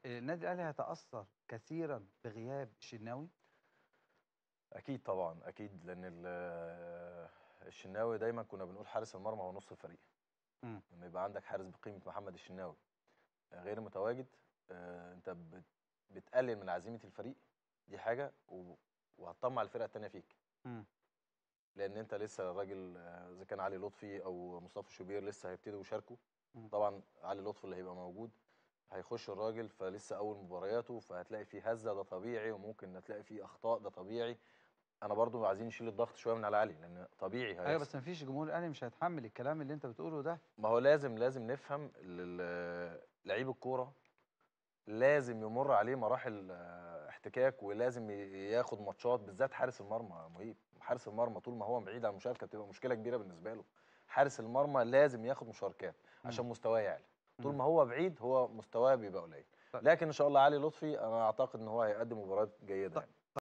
النادي الاهلي هيتاثر كثيرا بغياب الشناوي اكيد طبعا اكيد لان ال- الشناوي دايما كنا بنقول حارس المرمى هو نص الفريق مم. لما يبقى عندك حارس بقيمه محمد الشناوي غير متواجد آه، انت بت- بتقلل من عزيمه الفريق دي حاجه و- وهتطمع الفرقه الثانيه فيك مم. لان انت لسه الراجل آه، اذا كان علي لطفي او مصطفى شوبير لسه هيبتدوا يشاركوا مم. طبعا علي لطفي اللي هيبقى موجود هيخش الراجل فلسه اول مبارياته فهتلاقي فيه هزه ده طبيعي وممكن هتلاقي فيه اخطاء ده طبيعي انا برضو عايزين نشيل الضغط شويه من على علي لان طبيعي ايوه هيحصل. بس مفيش جمهور الاهلي مش هيتحمل الكلام اللي انت بتقوله ده ما هو لازم لازم نفهم ال- ال- لعيب الكوره لازم يمر عليه مراحل آه، احتكاك ولازم ي- ياخد ماتشات بالذات حارس المرمى مهيب حارس المرمى طول ما هو بعيد عن المشاركه بتبقى مشكله كبيره بالنسبه له حارس المرمى لازم ياخد مشاركات عشان مم. مستواه يعلى طول مم. ما هو بعيد هو مستواه بيبقى قليل طيب. لكن ان شاء الله علي لطفي انا اعتقد ان هو هيقدم مباريات جيده طيب. يعني.